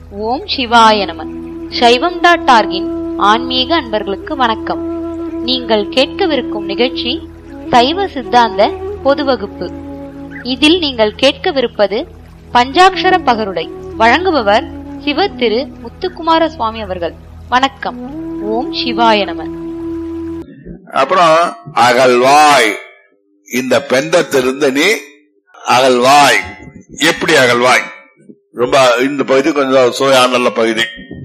ஓம் சிவாய நம சைவம் டாட் ஆர்கின் ஆன்மீக அன்பர்களுக்கு வணக்கம் நீங்கள் கேட்கவிருக்கும் நிகழ்ச்சி சைவ சித்தாந்த பொது வகுப்பு இதில் நீங்கள் கேட்கவிருப்பது பஞ்சாக்ஷர பகருடை வழங்குபவர் சிவ திரு முத்துக்குமார சுவாமி அவர்கள் வணக்கம் ஓம் சிவாய நம அப்புறம் அகழ்வாய் இந்த பெந்தத்திலிருந்து நீ அகழ்வாய் எப்படி அகழ்வாய் ரொம்ப இந்த பகுதி கொஞ்சம் சுவையான நல்ல பகுதி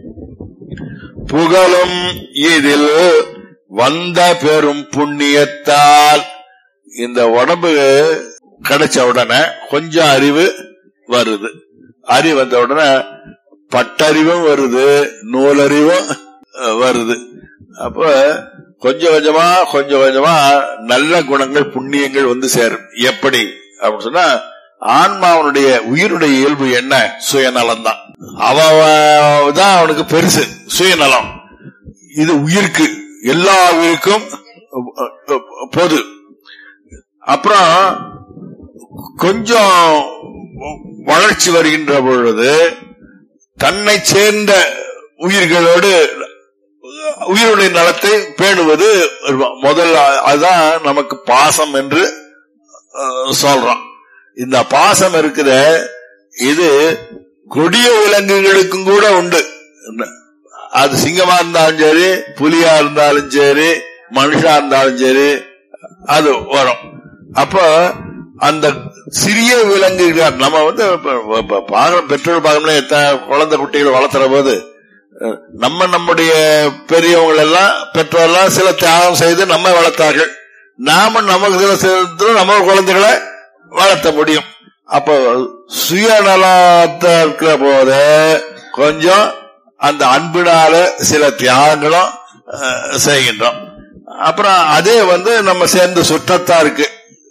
புகழும் இதில் வந்த பெரும் புண்ணியத்தால் இந்த உடம்பு கிடைச்ச உடனே கொஞ்சம் அறிவு வருது அறிவு வந்த உடனே பட்டறிவும் வருது நூலறிவும் அஹ், வருது அப்ப கொஞ்சம் கொஞ்சமா கொஞ்சம் கொஞ்சமா நல்ல குணங்கள் புண்ணியங்கள் வந்து சேரும் எப்படி அப்படின்னு சொன்னா ஆன்மாவனுடைய உயிருடைய இயல்பு என்ன சுயநலம் தான் அவன் தான் அவனுக்கு பெருசு சுயநலம் இது உயிருக்கு எல்லா உயிருக்கும் அஹ், அஹ், பொது அப்புறம் கொஞ்சம் வளர்ச்சி வருகின்ற பொழுது தன்னை சேர்ந்த உயிர்களோடு உயிருடைய நலத்தை பேணுவது முதல் அதுதான் நமக்கு பாசம் என்று அஹ், சொல்றோம் இந்த பாசம் இருக்குத இது கொடிய விலங்குகளுக்கும் கூட உண்டு அது சிங்கமா இருந்தாலும் சரி புலியா இருந்தாலும் சரி மனுஷா இருந்தாலும் சரி அது வரும் அப்போ அந்த சிறிய விலங்குகள் நம்ம வந்து இப்ப- இப்ப பாக்குறோம் பெற்றோர் பார்க்கணும் எத்தனை குழந்தை குட்டிகளை வளர்த்துற போது அஹ், நம்ம நம்முடைய பெரியவங்க எல்லாம் பெற்றோர்லாம் சில தியாகம் செய்து நம்ம வளர்த்தார்கள் நாம நமக்கு சில செய்து நம்ம குழந்தைகளை வளர்த்த முடியும் அப்போ சுயநலத்தை இருக்கிற போது கொஞ்சம் அந்த அன்பினால சில தியாகங்களும் அஹ், செய்கின்றோம் அப்புறம் அதே வந்து நம்ம சேர்ந்து சுற்றத்தாருக்கு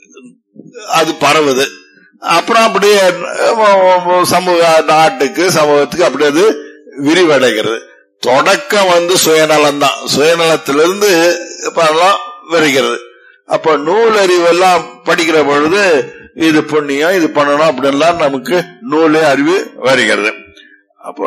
அது பரவுது அப்புறம் அப்படியே அஹ், சமூக நாட்டுக்கு சமூகத்துக்கு அப்படி அது விரிவடைகிறது தொடக்கம் வந்து சுயநலம் தான் சுயநலத்திலிருந்து இப்பெல்லாம் வருகிறது அப்ப நூலறிவெல்லாம் படிக்கிற பொழுது இது புண்ணியம் இது பண்ணணும் அப்படின்லாம் நமக்கு நூலே அறிவு வருகிறது அப்போ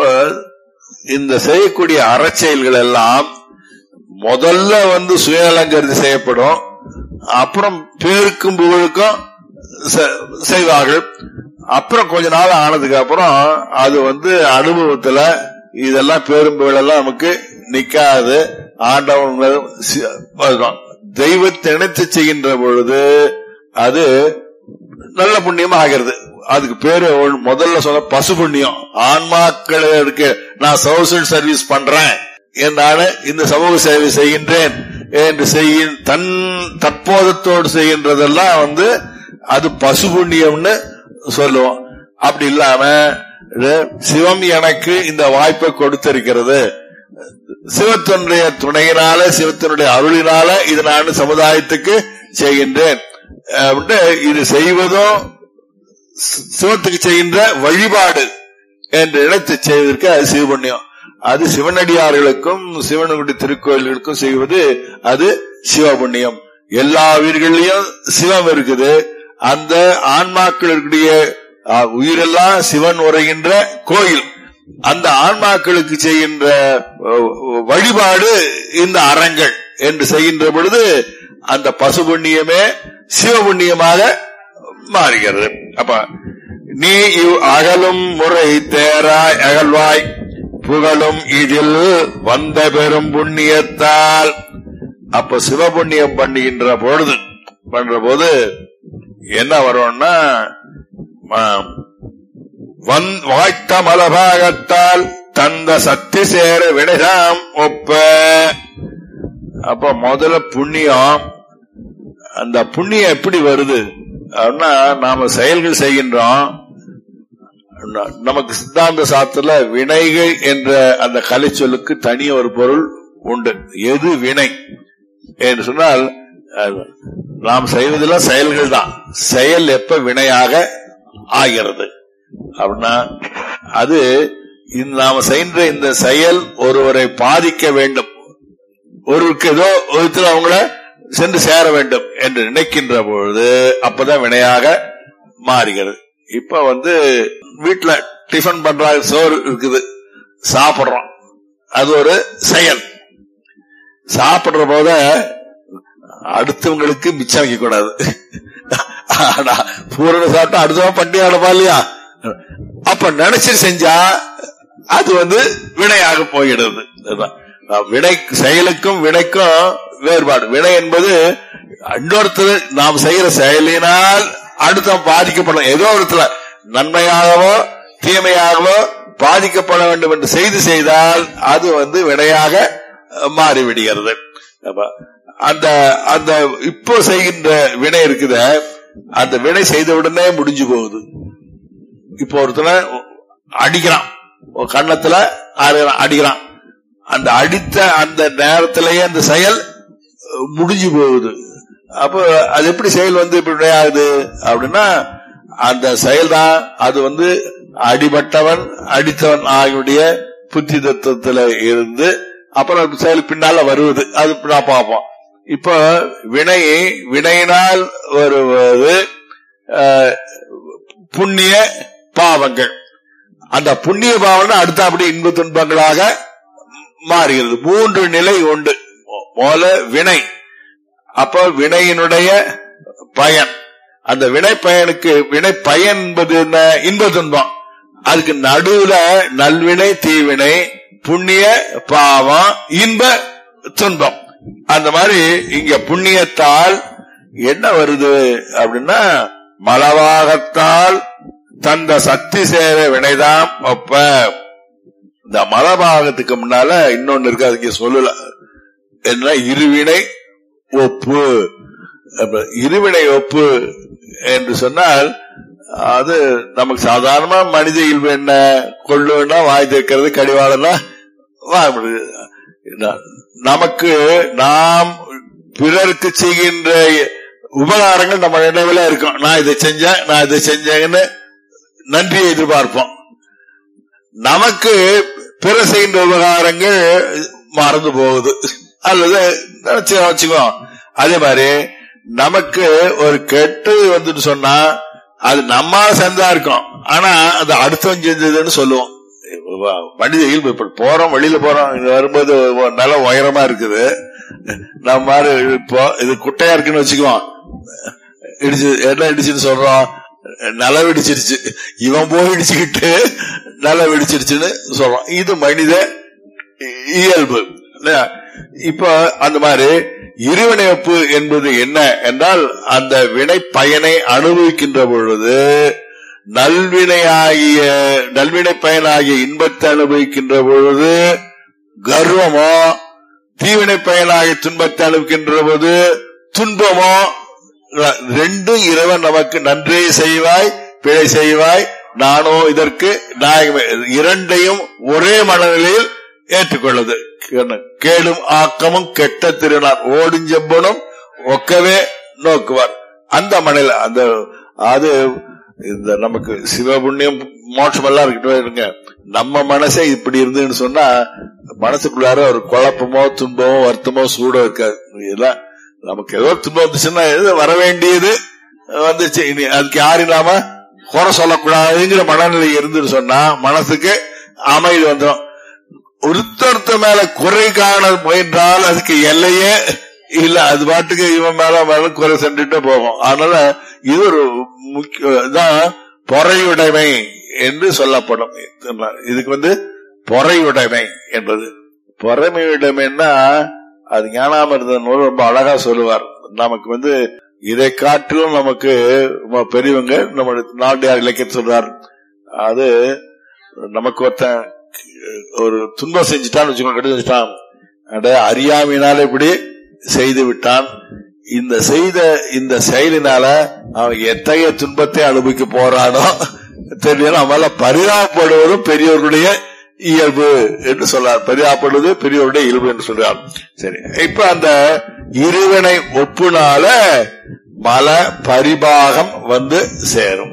இந்த செய்யக்கூடிய அறச்செயல்கள் எல்லாம் முதல்ல வந்து சுயநலங்கருதி செய்யப்படும் அப்புறம் பேருக்கும் புகழுக்கும் செ- செய்வார்கள் அப்புறம் கொஞ்ச நாள் ஆனதுக்கு அப்புறம் அது வந்து அனுபவத்துல இதெல்லாம் பேரும் புகழெல்லாம் நமக்கு நிக்காது ஆண்டவன் மேல் சி- வரும். தெய்வத்தை இணைத்து செய்கின்ற பொழுது அது நல்ல புண்ணியம் ஆகிறது அதுக்கு பேரு ஒண்ணு- முதல்ல சொன்ன பசு புண்ணியம் ஆன்மாக்கள் இருக்கு நான் சோசியல் சர்வீஸ் பண்றேன் என்றான இந்த சமூக சேவை செய்கின்றேன் என்று செய்ய தன் தற்போதத்தோடு செய்கின்றதெல்லாம் வந்து அது பசு புண்ணியம்னு சொல்லுவோம் அப்படி இல்லாம இது சிவம் எனக்கு இந்த வாய்ப்பை கொடுத்திருக்கிறது சிவத்தினுடைய துணையினால சிவத்தினுடைய அருளினால இது நான் சமுதாயத்துக்கு செய்கின்றேன் அப்படின்ட்டு இது செய்வதும் சி- சிவத்துக்கு செய்கின்ற வழிபாடு என்று நினைத்து செய்வதற்கு அது சிவபுண்ணியம் அது சிவனடியார்களுக்கும் சிவனுடைய திருக்கோயில்களுக்கும் செய்வது அது சிவபுண்ணியம் எல்லா உயிர்களையும் சிவம் இருக்குது அந்த ஆன்மாக்களுடைய ஆ, உயிரெல்லாம் சிவன் உரைகின்ற கோயில் அந்த ஆன்மாக்களுக்கு செய்கின்ற அஹ், வழிபாடு இந்த அறங்கள் என்று செய்கின்ற பொழுது அந்த பசு புண்ணியமே சிவபுண்ணியமாக மாறுகிறது அப்ப நீ இவ் அகலும் முறை தேராய் அகழ்வாய் புகழும் இதில் வந்த பெரும் புண்ணியத்தால் அப்ப சிவபுண்ணியம் பண்ணுகின்ற பொழுது பண்ற போது என்ன வரும்னா ஆம், வந் வாய்த்த மலபாகத்தால் தந்த சக்தி சேர விடைதாம் ஒப்ப அப்ப முதல்ல புண்ணியம் அந்த புண்ணியம் எப்படி வருது அப்படின்னா நாம செயல்கள் செய்கின்றோம் ந- நமக்கு சித்தாந்த சாஸ்திரத்துல வினைகள் என்ற அந்த கலை சொல்லுக்கு தனி ஒரு பொருள் உண்டு எது வினை என்று சொன்னால் அஹ், நாம் செய்வதெல்லாம் செயல்கள் தான் செயல் எப்ப வினையாக ஆகிறது அப்படின்னா அது இந்த நாம செய்கின்ற இந்த செயல் ஒருவரை பாதிக்க வேண்டும் ஒருவருக்கு ஏதோ ஒருத்தர் அவங்கள சென்று சேர வேண்டும் என்று நினைக்கின்ற பொழுது அப்பதான் வினையாக மாறுகிறது இப்ப வந்து வீட்டுல டிஃபன் பண்றாங்க சோறு இருக்குது சாப்பிடுறோம் அது ஒரு செயல் சாப்பிடுற போத அடுத்தவங்களுக்கு மிச்சம் வைக்க கூடாது ஆனா பூரண சாப்பிட்டா அடுத்தவன் பண்டி ஆடப்பா இல்லையா அப்ப நினைச்சு செஞ்சா அது வந்து வினையாக போயிடுது அதுதான். வினை செயலுக்கும் வினைக்கும் வேறுபாடு வினை என்பது இன்னொருத்தர் நாம் செய்யற செயலினால் அடுத்தவன் பாதிக்கப்படும் ஏதோ ஒருத்தர் நன்மையாகவோ தீமையாகவோ பாதிக்கப்பட வேண்டும் என்று செய்து செய்தால் அது வந்து வினையாக அஹ், மாறிவிடுகிறது அப்ப அந்த அந்த இப்போ செய்கின்ற வினை இருக்குத அந்த வினை செய்த உடனே முடிஞ்சு போகுது இப்போ ஒருத்தனை அடிக்கிறான் ஒரு கன்னத்துல அறையறான், அடிக்கிறான் அந்த அடித்த அந்த நேரத்திலேயே அந்த செயல் அஹ், முடிஞ்சு போகுது அப்போ அது எப்படி செயல் வந்து இப்படி ஆகுது அப்படின்னா அந்த செயல் தான் அது வந்து அடிபட்டவன் அடித்தவன் ஆகிய புத்தி தத்துவத்துல இருந்து அப்புறம் அந்த செயல் பின்னால வருவது அது நான் பார்ப்போம் இப்போ வினை வினையினால் வருவது அஹ், புண்ணிய பாவங்கள் அந்த புண்ணிய பாவனை அடுத்த அப்படி இன்ப துன்பங்களாக மாறுகிறது மூன்று நிலை உண்டு முதல்ல வினை அப்ப வினையினுடைய பயன் அந்த வினை பயனுக்கு வினை பயன் என்பது என்ன இன்ப துன்பம் அதுக்கு நடுவுல நல்வினை தீவினை புண்ணிய பாவம் இன்ப துன்பம் அந்த மாதிரி இங்க புண்ணியத்தால் என்ன வருது அப்படின்னா மலவாகத்தால் தந்த சக்தி சேர வினைதான் ஒப்ப இந்த மலபாகத்துக்கு முன்னால இன்னொன்னு இருக்கு அதுக்கு சொல்லல என்ன இருவினை ஒப்பு அப்ப இருவினை ஒப்பு என்று சொன்னால் அது நமக்கு சாதாரணமா மனித இயல்பு என்ன கொள்ளுன்னா வாய் தைக்கிறது கடிவாளம்னா வாய் முடியுது. ந- நமக்கு நாம் பிறருக்கு செய்கின்ற உபகாரங்கள் நம்ம நினைவுல இருக்கும் நான் இதை செஞ்சேன் நான் இதை செஞ்சேன்னு நன்றியை எதிர்பார்ப்போம் நமக்கு பிற செய்கின்ற உபகாரங்கள் மறந்து போகுது அல்லது நினைச்சு வச்சுக்கோ அதே மாதிரி நமக்கு ஒரு கெட்டு வந்துட்டு சொன்னா அது நம்மால செஞ்சா இருக்கும் ஆனா அது அடுத்தவன் செஞ்சதுன்னு சொல்லுவோம் மனித இயல்பு இப்ப போறோம் வெளியில போறோம் இங்க வரும்போது ஒரு நல்ல உயரமா இருக்குது நம்ம மாதிரி இப்போ இது குட்டையா இருக்குன்னு வச்சுக்குவோம் இடிச்சு என்ன இடிச்சுன்னு சொல்றோம் நிலம் இடிச்சிருச்சு இவன் போய் இடிச்சுக்கிட்டு நிலம் இடிச்சிருச்சுன்னு சொல்றோம் இது மனித இயல்பு இல்லையா? இப்ப அந்த மாதிரி இருவினைப்பு என்பது என்ன என்றால் அந்த வினை பயனை அனுபவிக்கின்ற பொழுது நல்வினையாகிய நல்வினை பயனாகிய இன்பத்தை அனுபவிக்கின்ற பொழுது கர்வமோ தீவினை பயனாகிய துன்பத்தை அனுபவிக்கின்ற போது துன்பமோ ரெண்டும் இறைவன் நமக்கு நன்றே செய்வாய் பிழை செய்வாய் நானோ இதற்கு நாயகமே இரண்டையும் ஒரே மனநிலையில் ஏற்றுக்கொள்ளுது கேளும் ஆக்கமும் கெட்ட திருநாள் ஓடுஞ்செம்பனும் ஒக்கவே நோக்குவார் அந்த மனையில அந்த அது இந்த நமக்கு சிவபுண்ணியம் மோட்சம் எல்லாம் இருக்கட்டும் இருங்க நம்ம மனசே இப்படி இருந்துன்னு சொன்னா மனசுக்குள்ளார ஒரு குழப்பமோ துன்பமோ வருத்தமோ சூடோ இருக்காது இதெல்லாம் நமக்கு ஏதோ துன்பம் வந்துச்சுன்னா எது வர வேண்டியது வந்துச்சு இனி அதுக்கு யாரும் நாம குறை சொல்லக்கூடாதுங்கிற மனநிலை இருந்துன்னு சொன்னா மனசுக்கு அமைதி வந்துடும் ஒருத்தொருத்த மேல குறை காண முயன்றால் அதுக்கு எல்லையே இல்ல அது பாட்டுக்கு இவன் மேல மேல குறை சென்றுட்டு போகும் அதனால இது ஒரு முக்கிய இதான் பொறையுடைமை என்று சொல்லப்படும் இதுக்கு வந்து பொறையுடைமை என்பது பொறைமையுடைமைன்னா அது ஞானாமிருத நூல் ரொம்ப அழகா சொல்லுவார் நமக்கு வந்து இதை காட்டிலும் நமக்கு ம- பெரியவங்க நம்ம நாட்டியார் இலக்கியம் சொல்றார் அது நமக்கு ஒருத்தன் ஒரு துன்பம் செஞ்சுட்டான்னு வச்சுக்கோங்க கெடுத்து செஞ்சுட்டான் அட அறியாமையினால இப்படி செய்து விட்டான் இந்த செய்த இந்த செயலினால அவன் எத்தகைய துன்பத்தை அனுபவிக்க போறானோ தெரியல அவனால பரிதாபப்படுவதும் பெரியவர்களுடைய இயல்பு என்று சொல்றார் பரிதாபப்படுவது பெரியவருடைய இயல்பு என்று சொல்றார் சரி இப்ப அந்த இருவினை ஒப்புனால மல பரிபாகம் வந்து சேரும்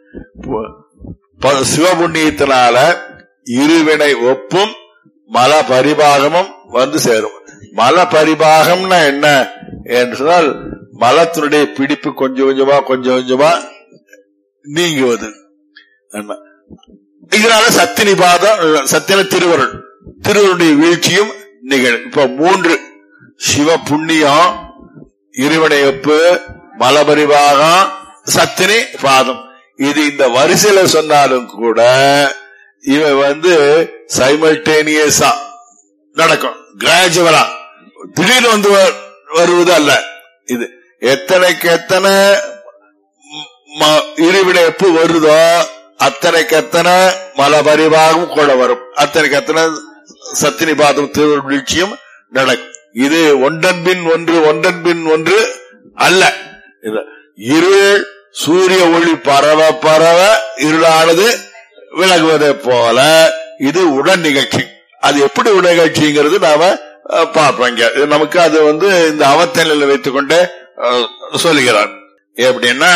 ப- சிவபுண்ணியத்தினால இருவினை ஒப்பும் மல பரிபாகமும் வந்து சேரும் மல பரிபாகம்னா என்ன என்று சொன்னால் மலத்தினுடைய பிடிப்பு கொஞ்சம் கொஞ்சமா கொஞ்சம் கொஞ்சமா நீங்குவது என்ன? இதனால சத்தினி பாதம் சத்தின திருவருள் திருவருடைய வீழ்ச்சியும் நிகழும் இப்ப மூன்று சிவ புண்ணியம் இருவினையப்பு மலபரிவாகம் சத்தினி பாதம் இது இந்த வரிசையில சொன்னாலும் கூட இவன் வந்து சைமல்டேனியஸா நடக்கும் கிராஜுவலா திடீர்னு வந்து வ- வருவது அல்ல இது எத்தனைக்கு எத்தனை ம- இருவினை எப்ப வருதோ அத்தனைக்கு எத்தனை மலபரிவாகம் கூட வரும் அத்தனைக்கு எத்தனை சத்தினி பாதம் திருவிழ்ச்சியும் நடக்கும் இது ஒன்றன் பின் ஒன்று ஒன்றன் பின் ஒன்று அல்ல இது இருள் சூரிய ஒளி பரவ பரவ இருளானது விலகுவதை போல இது உடன் நிகழ்ச்சி அது எப்படி உடன் நிகழ்ச்சிங்கிறது நாம அஹ், பார்ப்போம் இங்க இது நமக்கு அது வந்து இந்த அவத்தனில் வைத்துக் கொண்டு அஹ், சொல்லுகிறார் எப்படின்னா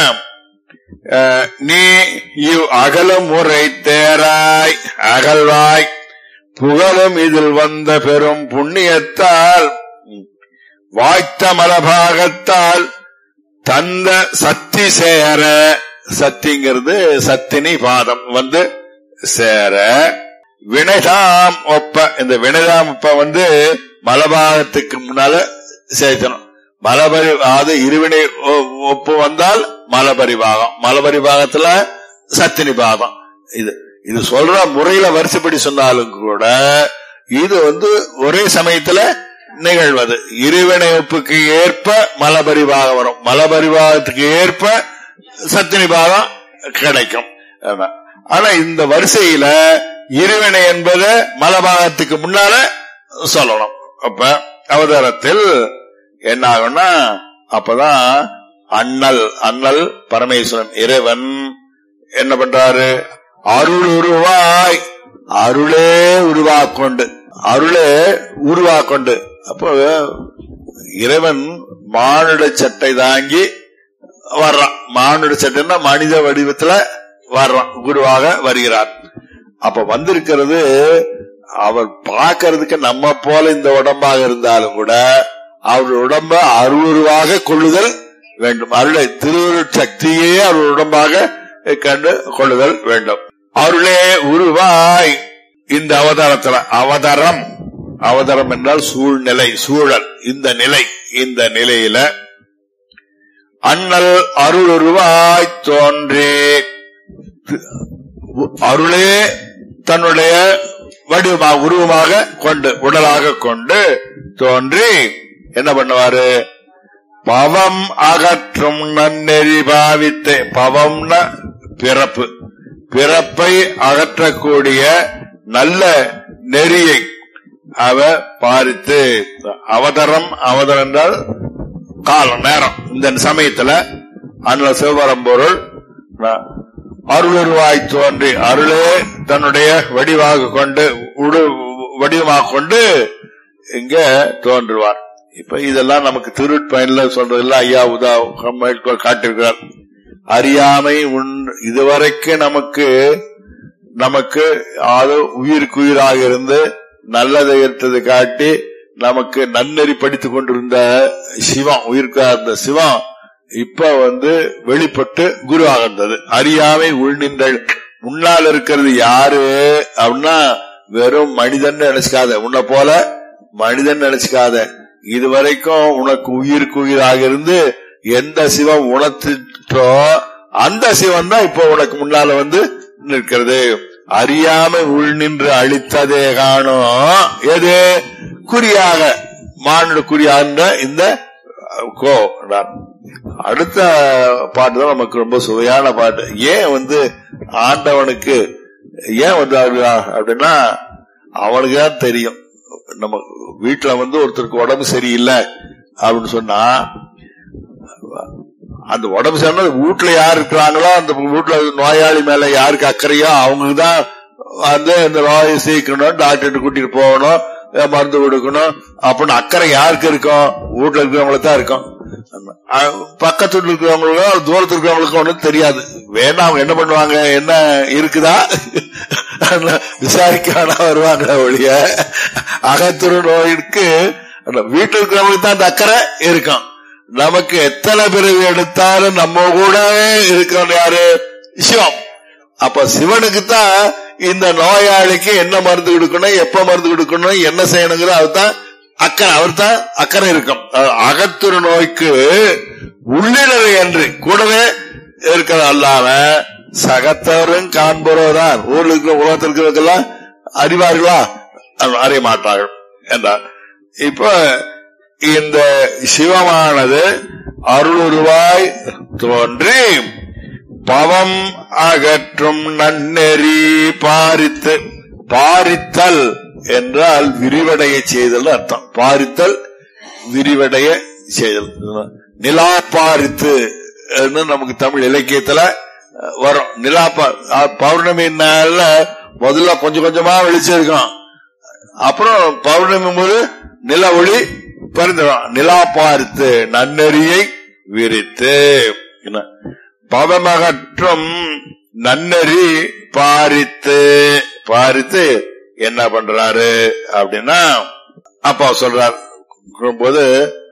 அஹ், நீ இவ் அகலம் முறை தேராய் அகழ்வாய் புகழும் இதில் வந்த பெரும் புண்ணியத்தால் வாய்த்த மலபாகத்தால் தந்த சக்தி சேர சக்திங்கிறது சத்தினி பாதம் வந்து சேர வினைதாம் ஒப்ப இந்த வினைதாம் ஒப்ப வந்து மலபாகத்துக்கு முன்னால சேர்த்தணும் மலபரி அது இருவினை ஒ- ஒப்பு வந்தால் மலபரிபாகம் மலபரிபாகத்துல சத்தினி பாதம் இது இது சொல்ற முறையில வரிசைப்படி சொன்னாலும் கூட இது வந்து ஒரே சமயத்துல நிகழ்வது இருவினை ஒப்புக்கு ஏற்ப மலபரிபாகம் வரும் மலபரிபாகத்துக்கு ஏற்ப சத்தினி பாகம் கிடைக்கும் ஆமா. ஆனா இந்த வரிசையில இருவினை என்பது மலபாகத்துக்கு முன்னால சொல்லணும் அப்ப அவதாரத்தில் என்ன ஆகும்னா அப்பதான் அண்ணல் அண்ணல் பரமேஸ்வரன் இறைவன் என்ன பண்றாரு அருள் உருவாய் அருளே உருவாக்கொண்டு அருளே உருவாக்கொண்டு அப்போ இறைவன் மானுட சட்டை தாங்கி வர்றான் மானுட சட்டைன்னா மனித வடிவத்துல வர்றான் குருவாக வருகிறார் அப்ப வந்திருக்கிறது அவர் பார்க்கறதுக்கு நம்ம போல இந்த உடம்பாக இருந்தாலும் கூட அவர் உடம்ப அருளுருவாக கொள்ளுதல் வேண்டும் அருளை திருவருட் சக்தியே அவர் உடம்பாக கண்டு கொள்ளுதல் வேண்டும் அருளே உருவாய் இந்த அவதாரத்துல அவதாரம் அவதாரம் என்றால் சூழ்நிலை சூழல் இந்த நிலை இந்த நிலையில அண்ணல் அருளுருவாய் தோன்றி அருளே தன்னுடைய வடிவமாக உருவமாக கொண்டு உடலாக கொண்டு தோன்றி என்ன பண்ணுவாரு பவம் அகற்றும் நன்னெறி பாவித்து பவம்னா பிறப்பு பிறப்பை அகற்றக்கூடிய நல்ல நெறியை அவ பாரித்து அவதரம் அவதரம் என்றால் காலம் நேரம் இந்த சமயத்துல அண்ணல சிவபரம்பொருள் அருளுருவாய் தோன்றி அருளே தன்னுடைய வடிவாக கொண்டு உடு வடிவமாக கொண்டு இங்க தோன்றுவார் இப்ப இதெல்லாம் நமக்கு திருட்பயன்ல சொல்றதெல்லாம் ஐயா உதா மேற்கோள் காட்டிருக்கிறார் அறியாமை உன் இதுவரைக்கும் நமக்கு நமக்கு அது உயிருக்கு உயிராக இருந்து நல்லதை எடுத்தது காட்டி நமக்கு நன்னெறி படித்துக் கொண்டிருந்த சிவம் உயிர்க்கா இருந்த சிவம் இப்ப வந்து வெளிப்பட்டு குருவாக இருந்தது அறியாமை உள்நின்ற முன்னால் இருக்கிறது யாரு அப்படின்னா வெறும் மனிதன் நினைச்சுக்காத உன்னை போல மனிதன் நினைச்சுக்காத இதுவரைக்கும் உனக்கு உயிருக்கு உயிராக இருந்து எந்த சிவம் உணர்த்திட்டோ அந்த சிவம் தான் இப்போ உனக்கு முன்னால வந்து நிற்கிறது அறியாம உள் நின்று அழித்ததே காணும் எது குறியாக மானுட குறியாக இந்த கோ அடுத்த பாட்டு தான் நமக்கு ரொம்ப சுவையான பாட்டு ஏன் வந்து ஆண்டவனுக்கு ஏன் வந்து அப்படின்னா அவனுக்கு தான் தெரியும் நம்ம வீட்டுல வந்து ஒருத்தருக்கு உடம்பு சரியில்லை அப்படின்னு சொன்னா அந்த உடம்பு சரியில்லை வீட்டுல யார் இருக்கிறாங்களோ அந்த வீட்டுல நோயாளி மேல யாருக்கு அக்கறையோ அவங்களுக்கு தான் வந்து இந்த நோயை சீக்கணும் டாக்டர் கூட்டிட்டு போகணும் மருந்து கொடுக்கணும் அப்படின்னு அக்கறை யாருக்கு இருக்கும் வீட்டுல இருக்கிறவங்களுக்கு தான் இருக்கும் பக்கத்துல இருக்கிறவங்களுக்கும் தூரத்துல இருக்கிறவங்களுக்கும் ஒன்றும் தெரியாது வேணா அவங்க என்ன பண்ணுவாங்க என்ன இருக்குதா விசாரிக்க வருவாங்க ஒழிய அகத்துரு நோய்க்கு வீட்டில் இருக்கிறவங்களுக்கு தான் அந்த அக்கறை இருக்கும் நமக்கு எத்தனை பிறகு எடுத்தாலும் நம்ம கூட இருக்கிறோம் யாரு சிவம் அப்ப சிவனுக்கு தான் இந்த நோயாளிக்கு என்ன மருந்து கொடுக்கணும் எப்ப மருந்து கொடுக்கணும் என்ன செய்யணுங்கிற அதுதான் அக்கறை அவர் தான் அக்கறை இருக்கும் அஹ் அகத்துற நோய்க்கு உள்ளிடரை என்று கூடவே இருக்கிறது அல்லாம சகத்தவரும் காண்பவர்தான் ஊர்ல இருக்கிற உலகத்தில் இருக்கிறவர்களெல்லாம் அறிவார்களா அஹ் அறிய மாட்டார்கள் என்றார் இப்ப இந்த சிவமானது அருளுருவாய் தோன்றி பவம் அகற்றும் நன்னெறி பாரித்து பாரித்தல் என்றால் விரிவடைய செய்தல் அர்த்தம் பாரித்தல் விரிவடைய செய்தல் நிலா பாரித்து ன்னு நமக்கு தமிழ் இலக்கியத்துல அஹ், வரும் நிலா பா- அஹ், பௌர்ணமி நாள்ல முதல்ல கொஞ்சம் கொஞ்சமா வெளிச்சம் இருக்கும் அப்புறம் பௌர்ணமி போது நில ஒளி பிறந்துடும் நிலா பார்த்து நன்னெறியை விரித்து என்ன? பவமகற்றும் நன்னெறி பாரித்து பாரித்து என்ன பண்றாரு அப்படின்னா அப்பா சொல்றார் போது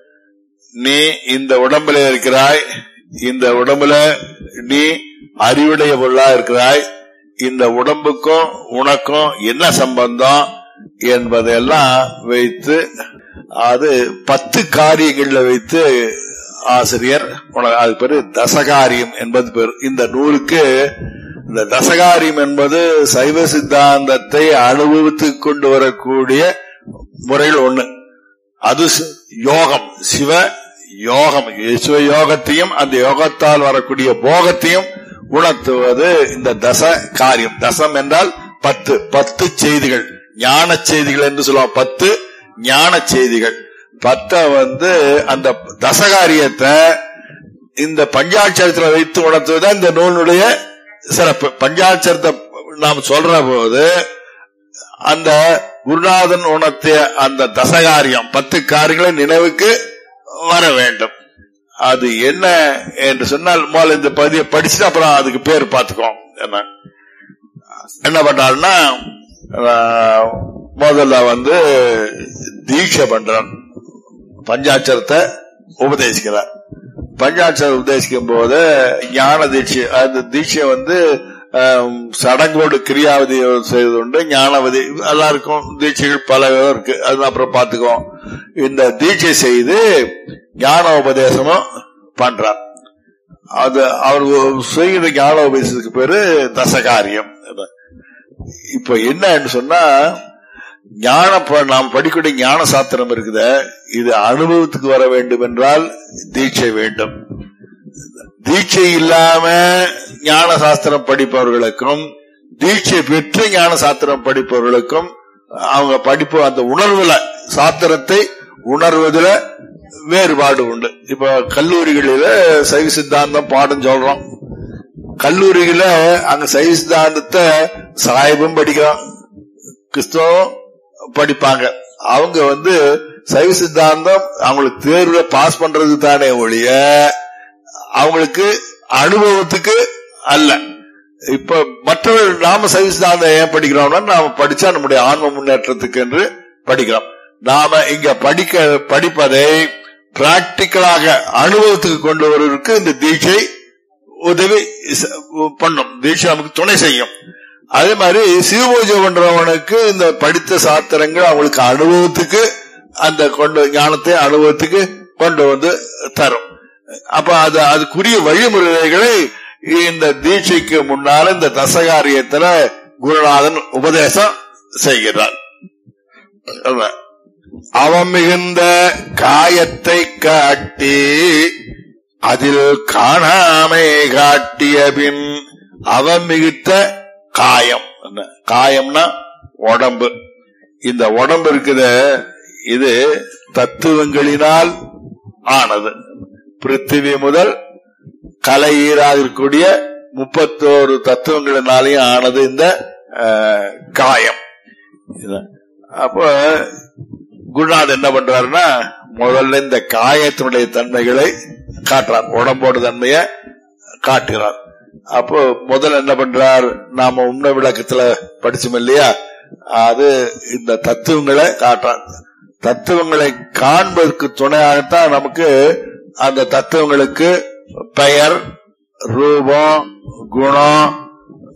நீ இந்த உடம்புல இருக்கிறாய் இந்த உடம்புல நீ அறிவுடைய பொருளா இருக்கிறாய் இந்த உடம்புக்கும் உனக்கும் என்ன சம்பந்தம் என்பதெல்லாம் வைத்து அது பத்து காரியங்கள்ல வைத்து ஆசிரியர் உனக்கு அது பேரு தசகாரியம் என்பது பேர் இந்த நூலுக்கு இந்த தசகாரியம் என்பது சைவ சித்தாந்தத்தை அனுபவித்து கொண்டு வரக்கூடிய முறைகள் ஒண்ணு அது சி- யோகம் சிவ யோகம் சிவ யோகத்தையும் அந்த யோகத்தால் வரக்கூடிய போகத்தையும் உணர்த்துவது இந்த தச காரியம் தசம் என்றால் பத்து பத்து செய்திகள் ஞான செய்திகள் என்று சொல்லுவோம் பத்து ஞான செய்திகள் பத்த வந்து அந்த தசகாரியத்தை இந்த பஞ்சாட்சரத்துல வைத்து உணர்த்துவதுதான் இந்த நூலுடைய சிறப்பு பஞ்சாட்சரத்தை நாம் சொல்ற போது அந்த குருநாதன் உணர்த்திய அந்த தசகாரியம் பத்து காரியங்களை நினைவுக்கு வர வேண்டும் அது என்ன என்று சொன்னால் முதல்ல இந்த பதியை படிச்சுட்டு அப்புறம் அதுக்கு பேர் பார்த்துக்கோம் என்ன என்ன பண்றாருன்னா ஆஹ், முதல்ல வந்து தீட்சை பண்றான் பஞ்சாட்சரத்தை உபதேசிக்கிறார் பஞ்சாட்சரம் உபதேசிக்கும் போது ஞான தீட்சை அந்த தீட்சை வந்து ஆம், சடங்கோடு கிரியாவதி செய்வது உண்டு ஞானவதி எல்லாருக்கும் தீட்சைகள் பல விதம் இருக்கு அது அப்புறம் பார்த்துக்குவோம் இந்த தீட்சை செய்து ஞான உபதேசமும் பண்றார் அது அவர் செய்கிற ஞான உபதேசத்துக்கு பேரு தசகாரியம் இப்ப என்னன்னு சொன்னா ஞான ப- நாம் படிக்கக்கூடிய ஞான சாத்திரம் இருக்குத இது அனுபவத்துக்கு வர வேண்டும் என்றால் தீட்சை வேண்டும் தீட்சை இல்லாம ஞான சாஸ்திரம் படிப்பவர்களுக்கும் தீட்சை பெற்று ஞான சாஸ்திரம் படிப்பவர்களுக்கும் அவங்க படிப்பு அந்த உணர்வுல சாத்திரத்தை உணர்வதுல வேறுபாடு உண்டு இப்ப கல்லூரிகளில சைவ சித்தாந்தம் பாடம் சொல்றோம் கல்லூரியில அங்க சைவ சித்தாந்தத்தை சாயிபும் படிக்கிறோம் கிறிஸ்தவம் படிப்பாங்க அவங்க வந்து சைவ சித்தாந்தம் அவங்களுக்கு தேர்வுல பாஸ் பண்றது தானே ஒழிய அவங்களுக்கு அனுபவத்துக்கு அல்ல இப்ப மற்றவர்கள் நாம சைவ சித்தாந்தம் ஏன் படிக்கிறோம்னா நாம படிச்சா நம்முடைய ஆன்ம முன்னேற்றத்துக்கு என்று படிக்கிறோம் நாம இங்க படிக்க படிப்பதை பிராக்டிக்கலாக அனுபவத்துக்கு கொண்டு வருவதற்கு இந்த தீட்சை உதவி ச- பண்ணும் தீட்சை நமக்கு துணை செய்யும் அதே மாதிரி சிவபூஜை பண்றவனுக்கு இந்த படித்த சாத்திரங்கள் அவங்களுக்கு அனுபவத்துக்கு அந்த கொண்டு ஞானத்தை அனுபவத்துக்கு கொண்டு வந்து தரும் அப்ப அது அதுக்குரிய வழிமுறைகளை இந்த தீட்சைக்கு முன்னால இந்த தசகாரியத்துல குருநாதன் உபதேசம் செய்கிறார் அதான். அவன் மிகுந்த காயத்தை காட்டி அதில் காணாமை காட்டிய பின் அவன் மிகுத்த காயம் என்ன? காயம்னா உடம்பு இந்த உடம்பு இருக்குது இது தத்துவங்களினால் ஆனது பிருத்திவி முதல் கலையீராக இருக்கக்கூடிய முப்பத்தோரு தத்துவங்களினாலேயும் ஆனது இந்த அஹ், காயம் இது. அப்போ குருநாத் என்ன பண்றாருன்னா முதல்ல இந்த காயத்தினுடைய தன்மைகளை காட்டுறார் உடம்போட தன்மையை காட்டுகிறார் அப்போ முதல்ல என்ன பண்றார் நாம உண்மை விளக்கத்துல படிச்சோம் இல்லையா அது இந்த தத்துவங்களை காட்டுறார் தத்துவங்களை காண்பதற்கு துணையாகத்தான் நமக்கு அந்த தத்துவங்களுக்கு பெயர் ரூபம் குணம்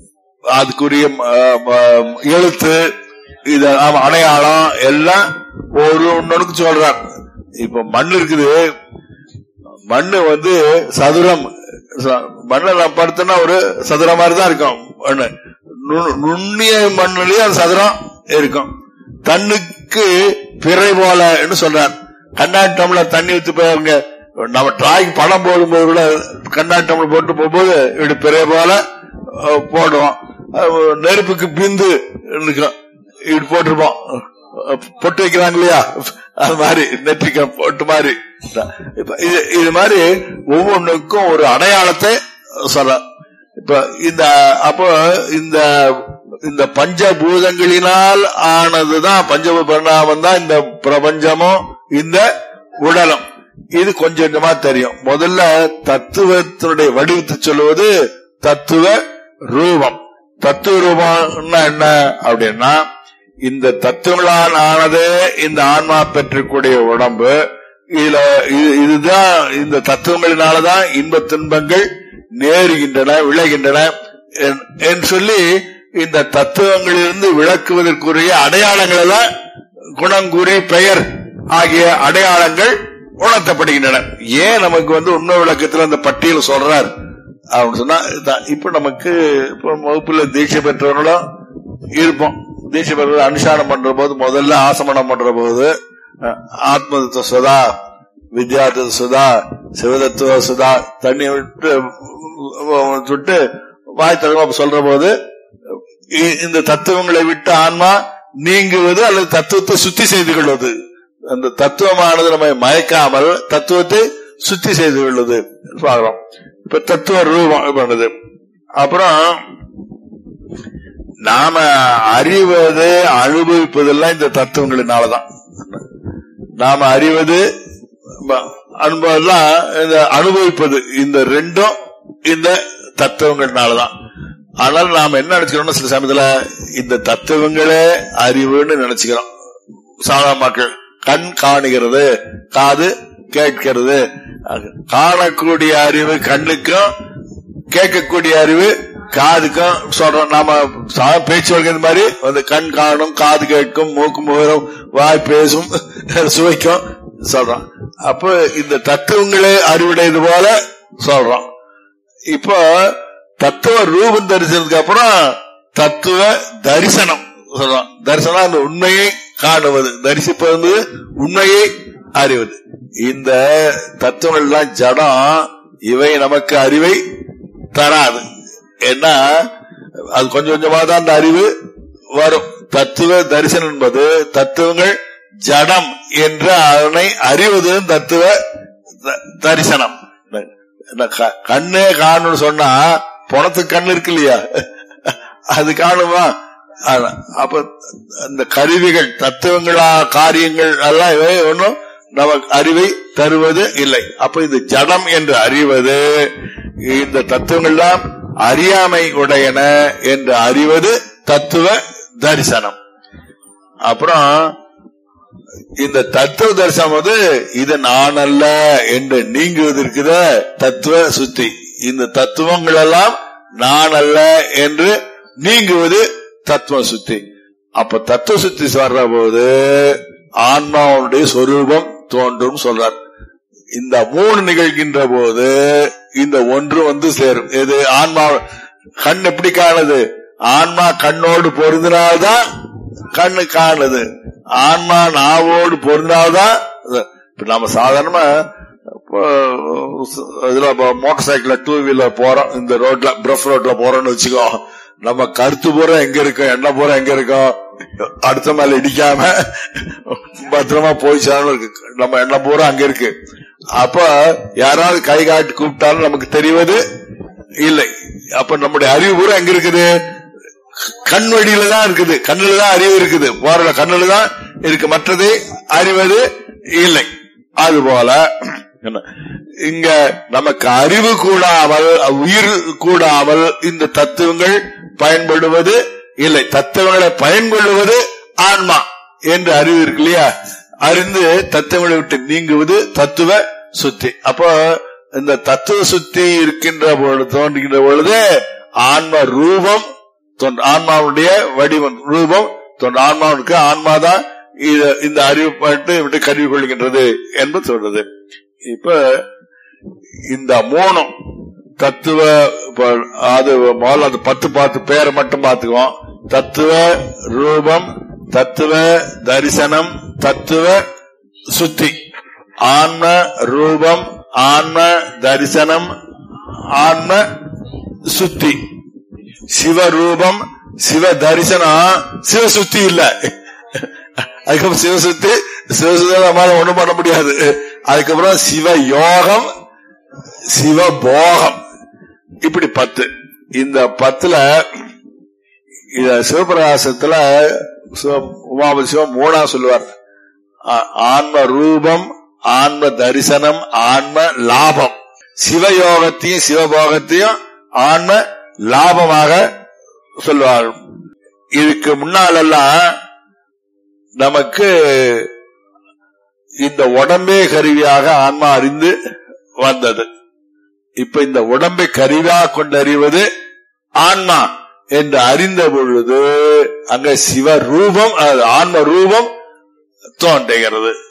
அதுக்குரிய ம- ம- எழுத்து இது ஆமா, அடையாளம் எல்லாம் ஒரு ஒண்ணுக்கு சொல்றார் இப்ப மண் இருக்குது மண்ணு வந்து சதுரம் ச- மண்ணை நான் படுத்தனா ஒரு சதுரம் மாதிரி தான் இருக்கும் மண்ணு நு- நுண்ணிய மண்ணுலயே அது சதுரம் இருக்கும் தண்ணுக்கு பிறை போல சொல்றார் கண்ணாடி டம்ளர் தண்ணி ஊத்தி போயிருங்க நம்ம டிராயிங் படம் போடும்போது கூட கண்ணாடி டம்ளர் போட்டு போகும்போது இப்படி பிறை போல அஹ், போடுவோம் அஹ், நெருப்புக்கு பிந்து இருக்கும் இப்படி போட்டிருப்போம் அஹ், பொட்டு வைக்கிறாங்க இல்லையா அது மாதிரி நெற்றிக்க பொட்டு மாதிரி இப்ப இது இது மாதிரி ஒவ்வொன்றுக்கும் ஒரு அடையாளத்தை சொல்ற இப்ப இந்த அப்போ இந்த இந்த பஞ்சபூதங்களினால் ஆனதுதான் பஞ்சபரிணாமம் தான் இந்த பிரபஞ்சமும் இந்த உடலும் இது கொஞ்சம் கொஞ்சமா தெரியும் முதல்ல தத்துவத்தினுடைய வடிவத்தை சொல்லுவது தத்துவ ரூபம் தத்துவ ரூபம்னா என்ன அப்படின்னா இந்த தத்துவங்களால் ஆனதே இந்த ஆன்மா பெற்றக்கூடிய உடம்பு இதுல இது- இதுதான் இந்த தத்துவங்களினாலதான் இன்ப துன்பங்கள் நேருகின்றன விளைகின்றன என்- என்று சொல்லி இந்த தத்துவங்களிலிருந்து விளக்குவதற்குரிய அடையாளங்கள் எல்லாம் குணங்குறி பெயர் ஆகிய அடையாளங்கள் உணர்த்தப்படுகின்றன ஏன் நமக்கு வந்து உண்மை விளக்கத்துல அந்த பட்டியல் சொல்றார் அப்படின்னு சொன்னா இதான். இப்ப நமக்கு இப்ப வகுப்புல தீட்சை பெற்றவர்களும் இருப்போம் தீட்சை பெற்ற அனுஷ்டானம் பண்ற போது முதல்ல ஆசமனம் பண்ற போது அஹ், ஆத்மதத்துவ சுதா வித்யார்த்த சுதா சிவதத்துவ சுதா தண்ணி விட்டு அஹ், விட்டு வாய் தகவல் சொல்ற போது இ- இந்த தத்துவங்களை விட்டு ஆன்மா நீங்குவது அல்லது தத்துவத்தை சுத்தி செய்து கொள்வது அந்த தத்துவமானது நம்மை மயக்காமல் தத்துவத்தை சுத்தி செய்து கொள்வது பார்க்கிறோம் இப்ப தத்துவ ரூபம் பண்ணுது அப்புறம் நாம அறிவது அனுபவிப்பதெல்லாம் இந்த தத்துவங்களினாலதான் நாம அறிவது ம- அனுபவம்லாம் இந்த அனுபவிப்பது இந்த ரெண்டும் இந்த தத்துவங்கள்னாலதான் ஆனால் நாம என்ன நினைச்சுக்கிறோம்னா சில சமயத்துல இந்த தத்துவங்களே அறிவுன்னு நினைச்சுக்கிறோம் சாதாரண மக்கள் கண் காணுகிறது காது கேட்கிறது காணக்கூடிய அறிவு கண்ணுக்கும் கேட்கக்கூடிய அறிவு காதுக்கும் சொல்றோம் நாம சா- பேச்சு வழங்குறது மாதிரி வந்து கண் காணும் காது கேட்கும் மூக்கு முகரும் வாய் பேசும் சுவைக்கும் சொல்றோம் அப்ப இந்த தத்துவங்களே அறிவுடையது போல சொல்றோம் இப்போ தத்துவ ரூபம் தரிசனத்துக்கு அப்புறம் தத்துவ தரிசனம் சொல்றோம் தரிசனம் அந்த உண்மையை காணுவது தரிசிப்பது உண்மையை அறிவது இந்த தத்துவங்கள் எல்லாம் ஜடம் இவை நமக்கு அறிவை தராது ஏன்னா அது கொஞ்சம் கொஞ்சமா தான் அந்த அறிவு வரும் தத்துவ தரிசனம் என்பது தத்துவங்கள் ஜடம் என்று அதனை அறிவது தத்துவ த- தரிசனம் என்ன க- கண்ணே காணும்னு சொன்னா பணத்துக்கு கண்ணு இருக்கு இல்லையா அது காணுமா ஆனா, அப்ப அந்த கருவிகள் தத்துவங்களா காரியங்கள் எல்லாம் இவை ஒன்றும் நமக்கு அறிவை தருவது இல்லை அப்ப இது ஜடம் என்று அறிவது இந்த தத்துவங்கள்லாம் அறியாமை உடையன என்று அறிவது தத்துவ தரிசனம் அப்புறம் இந்த தத்துவ தரிசனம் வந்து இது நான் அல்ல என்று நீங்குவது இருக்குத தத்துவ சுத்தி இந்த தத்துவங்கள் எல்லாம் நான் அல்ல என்று நீங்குவது தத்துவ சுத்தி அப்ப தத்துவ சுத்தி சொல்ற போது ஆன்மாவுடைய சொரூபம் தோன்றும் சொல்றார் இந்த மூணு நிகழ்கின்ற போது இந்த ஒன்று வந்து சேரும் இது ஆன்மா கண் எப்படி காணுது ஆன்மா கண்ணோடு பொருந்தினால்தான் கண்ணு காணுது ஆன்மா நாவோடு பொருந்தால்தான் இது. இப்ப நம்ம சாதாரணமா இப்போ, இதுல மோட்டார் சைக்கிள் டூ வீலர் போறோம் இந்த ரோட்ல பிரஃப் ரோட்ல போறோம்னு வச்சுக்கோ நம்ம கருத்து பூரா எங்க இருக்கும் எண்ணெய் பூரா எங்க இருக்கும் அடுத்த மேல இடிக்காம பத்திரமா போய் சேரணும் இருக்கு நம்ம எண்ணெய் பூரா அங்க இருக்கு அப்ப யாராவது கை காட்டி கூப்பிட்டாலும் நமக்கு தெரிவது இல்லை அப்ப நம்முடைய அறிவு பூரா எங்க இருக்குது கண் வழியில தான் இருக்குது கண்ணுல தான் அறிவு இருக்குது போறல கண்ணுல தான் இருக்கு மற்றதை அறிவது இல்லை அதுபோல என்ன, இங்க நமக்கு அறிவு கூடாமல் உயிர் கூடாமல் இந்த தத்துவங்கள் பயன்படுவது இல்லை தத்துவங்களை பயன்படுவது ஆன்மா என்று அறிவு இருக்கு இல்லையா அறிந்து தத்துவங்களை விட்டு நீங்குவது தத்துவ சுத்தி அப்போ இந்த தத்துவ சுத்தி இருக்கின்ற பொழுது தோன்றுகின்ற பொழுது ஆன்ம ரூபம் தொன்- ஆன்மாவுடைய வடிவம் ரூபம் தொன் ஆன்மாவுக்கு ஆன்மாதான் இத- இந்த அறிவு பட்டு விட்டு கருவி கொள்கின்றது என்று சொல்றது இப்ப இந்த மூணும் தத்துவ இப்ப அது முதல்ல அந்த பத்து பார்த்து பேரை மட்டும் பார்த்துக்குவோம் தத்துவ ரூபம் தத்துவ தரிசனம் தத்துவ சுத்தி ஆன்ம ரூபம் ஆன்ம தரிசனம் ஆன்ம சுத்தி சிவரூபம் சிவ தரிசனம் சிவசுத்தி இல்ல அதுக்கப்புறம் சிவசுத்தி சிவசுத்தி நம்மளால ஒண்ணும் பண்ண முடியாது அதுக்கப்புறம் சிவ யோகம் சிவபோகம் இப்படி பத்து இந்த பத்துல இத சிவபிரகாசத்துல சிவ- உமாபதி சிவம் மூணா சொல்லுவார் ஆ- ஆன்ம ரூபம் ஆன்ம தரிசனம் ஆன்ம லாபம் சிவயோகத்தையும் சிவபோகத்தையும் ஆன்ம லாபமாக சொல்லுவார் இதுக்கு முன்னாலெல்லாம் நமக்கு இந்த உடம்பே கருவியாக ஆன்மா அறிந்து வந்தது இப்ப இந்த உடம்பை கருவியாக கொண்டறிவது ஆன்மா என்று அறிந்த பொழுது அங்க சிவ ரூபம் அது ஆன்ம ரூபம் தோன்றுகிறது